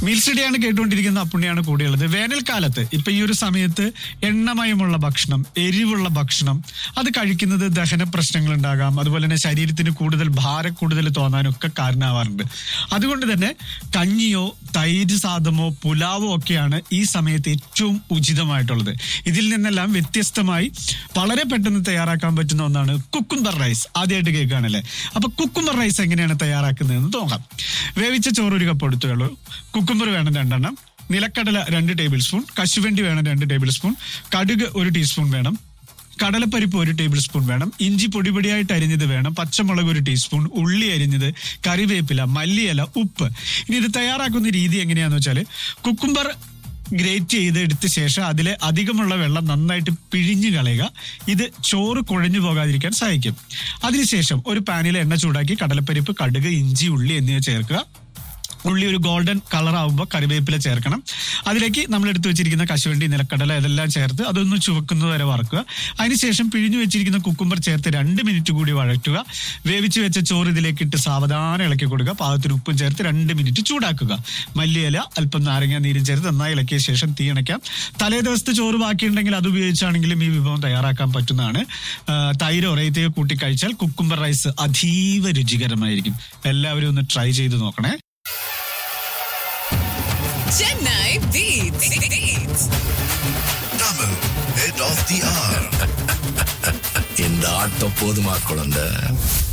Meal സ്റ്റഡിയാണ് കേട്ടുകൊണ്ടിരിക്കുന്ന അപ്പുണ്ണിയാണ് കൂടെയുള്ളത് വേനൽക്കാലത്ത് ഇപ്പൊ ഈ ഒരു സമയത്ത് എണ്ണമയമുള്ള ഭക്ഷണം എരിവുള്ള ഭക്ഷണം അത് കഴിക്കുന്നത് ദഹന പ്രശ്നങ്ങൾ ഉണ്ടാകാം അതുപോലെ തന്നെ ശരീരത്തിന് കൂടുതൽ ഭാരം കൂടുതൽ തോന്നാനും ഒക്കെ കാരണമാവാറുണ്ട് അതുകൊണ്ട് തന്നെ കഞ്ഞിയോ തൈര് സാദമോ പുലാവോ ഒക്കെയാണ് ഈ സമയത്ത് ഏറ്റവും ഉചിതമായിട്ടുള്ളത് ഇതിൽ നിന്നെല്ലാം വ്യത്യസ്തമായി വളരെ പെട്ടെന്ന് തയ്യാറാക്കാൻ പറ്റുന്ന ഒന്നാണ് കുക്കുംബർ റൈസ് ആദ്യമായിട്ട് കേൾക്കുകയാണല്ലേ അപ്പൊ കുക്കുംബർ റൈസ് എങ്ങനെയാണ് തയ്യാറാക്കുന്നതെന്ന് നോക്കാം വേവിച്ച ചോറ് ഒരു കപ്പ് എടുത്തുള്ളൂ കുക്കുംബർ വേണം രണ്ടെണ്ണം നിലക്കടല രണ്ട് ടേബിൾ സ്പൂൺ കശുവണ്ടി വേണം രണ്ട് ടേബിൾ സ്പൂൺ കടുക് ഒരു ടീസ്പൂൺ വേണം കടലപ്പരിപ്പ് ഒരു ടേബിൾ സ്പൂൺ വേണം ഇഞ്ചി പൊടിപൊടിയായിട്ട് അരിഞ്ഞത് വേണം പച്ചമുളക് ഒരു ടീസ്പൂൺ ഉള്ളി അരിഞ്ഞത് കറിവേപ്പില മല്ലിയില ഉപ്പ് ഇനി ഇത് തയ്യാറാക്കുന്ന രീതി എങ്ങനെയാന്ന് വെച്ചാൽ കുക്കുംബർ ഗ്രേറ്റ് ചെയ്ത് എടുത്ത ശേഷം അതിലെ അധികമുള്ള വെള്ളം നന്നായിട്ട് പിഴിഞ്ഞു കളയുക ഇത് ചോറ് കുഴഞ്ഞു പോകാതിരിക്കാൻ സഹായിക്കും അതിനുശേഷം ഒരു പാനിൽ എണ്ണ ചൂടാക്കി കടലപ്പരിപ്പ് കടുക് ഇഞ്ചി ഉള്ളി എന്നിവ ചേർക്കുക ഉള്ളി ഒരു ഗോൾഡൻ കളർ ആകുമ്പോൾ കറിവേപ്പില ചേർക്കണം അതിലേക്ക് നമ്മൾ എടുത്തു വെച്ചിരിക്കുന്ന കശുവണ്ടി നിലക്കടല ഇതെല്ലാം ചേർത്ത് അതൊന്ന് ചുവക്കുന്നത് വരെ വറക്കുക അതിനുശേഷം പിഴിഞ്ഞു വെച്ചിരിക്കുന്ന കുക്കുംബർ ചേർത്ത് രണ്ട് മിനിറ്റ് കൂടി വഴറ്റുക വേവിച്ച് വെച്ച ചോറ് ഇതിലേക്ക് ഇട്ട് സാവധാനം ഇളക്കി കൊടുക്കുക പാകത്തിന് ഉപ്പും ചേർത്ത് രണ്ട് മിനിറ്റ് ചൂടാക്കുക മല്ലിയില അല്പം നാരങ്ങ നീരും ചേർത്ത് നന്നായി ഇളക്കിയ ശേഷം തീ അണയ്ക്കാം തലേ ദിവസത്തെ ചോറ് ബാക്കിയുണ്ടെങ്കിൽ അത് ഉപയോഗിച്ചാണെങ്കിലും ഈ വിഭവം തയ്യാറാക്കാൻ പറ്റുന്നതാണ് ആ, തൈരോ റേത്തയോ കൂട്ടി കഴിച്ചാൽ കുക്കുംബർ റൈസ് അതീവ രുചികരമായിരിക്കും എല്ലാവരും ഒന്ന് ട്രൈ ചെയ്ത് നോക്കണേ Chennai Beats. Beats. Tamil, head of the hour. இந்த ஆட்டம் போதுமா குழந்தை